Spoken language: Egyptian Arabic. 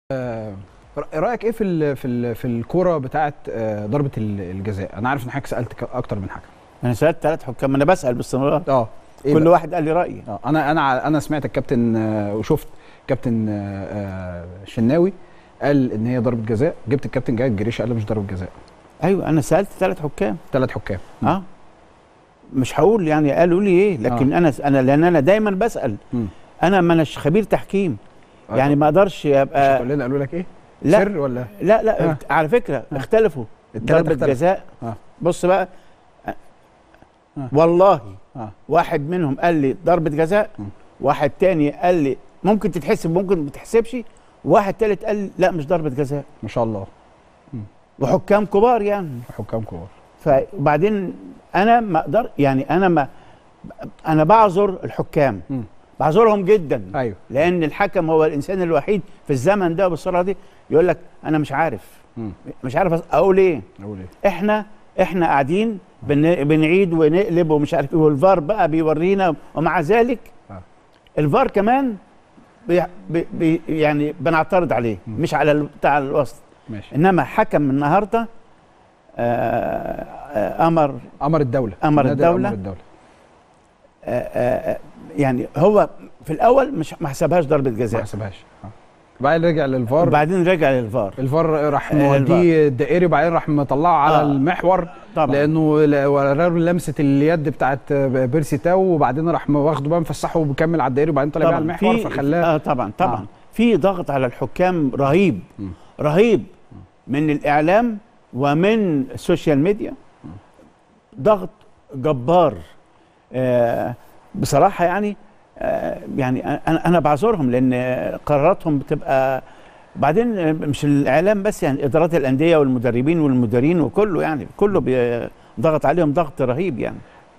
آه، رايك ايه في ال في ال في الكوره بتاعه آه، ضربه ال- الجزاء انا عارف ان حضرتك سالت ك- اكتر من حكم انا سالت ثلاث حكام انا بسال باستمرار اه إيه كل بقى؟ واحد قال لي رايي اه انا انا ع- انا سمعت الكابتن آه، وشفت كابتن آه، آه، شناوي قال ان هي ضربه جزاء جبت الكابتن جاي الجريشه قال مش ضربه جزاء ايوه انا سالت ثلاث حكام ثلاث حكام اه مش هقول يعني قالوا لي ايه لكن انا انا لان انا دايما بسال مم. انا ما اناش خبير تحكيم آه، يعني ما اقدرش مش ابقى هتقول لنا قالوا لك ايه لا سر ولا لا لا آه. على فكره اختلفوا التلاتة ضربه اختلفوا. جزاء آه. بص بقى آه. والله آه. واحد منهم قال لي ضربه جزاء مم. واحد تاني قال لي ممكن تتحسب ممكن ما تتحسبش واحد تالت قال لي لا مش ضربه جزاء ما شاء الله وحكام كبار يعني حكام كبار فبعدين انا ما اقدر يعني انا ما انا بعذر الحكام مم. بعذرهم جدا ايوه لان الحكم هو الانسان الوحيد في الزمن ده بالسرعه دي يقول لك انا مش عارف مم. مش عارف اقول ايه اقول ايه احنا احنا قاعدين بن بنعيد ونقلب ومش عارف ايه والفار بقى بيورينا ومع ذلك آه. الفار كمان بي بي بي يعني بنعترض عليه مم. مش على ال- بتاع الوسط ماشي انما حكم النهارده آه، آه، امر امر الدوله أمر نادي الدولة. امر الدوله آه، آه، يعني هو في الاول مش ما حسبهاش ضربه ما جزاء حسبهاش آه. بعدين رجع للفار وبعدين رجع للفار الفار راح آه، موديه الدائري وبعدين راح مطلعه على آه. المحور طبعا لانه ل- وراه لمسه اليد بتاعت بيرسي تاو وبعدين راح واخده بقى مفسحه وبكمل على الدائري وبعدين طلع بيه على المحور في- فخلاه اه طبعا طبعا آه. آه. في ضغط على الحكام رهيب مم. رهيب من الاعلام ومن السوشيال ميديا ضغط جبار آه بصراحه يعني آه يعني انا انا بعذرهم لان قراراتهم بتبقى بعدين آه، مش الاعلام بس يعني ادارات الانديه والمدربين والمديرين وكله يعني كله بي- ضغط عليهم ضغط رهيب يعني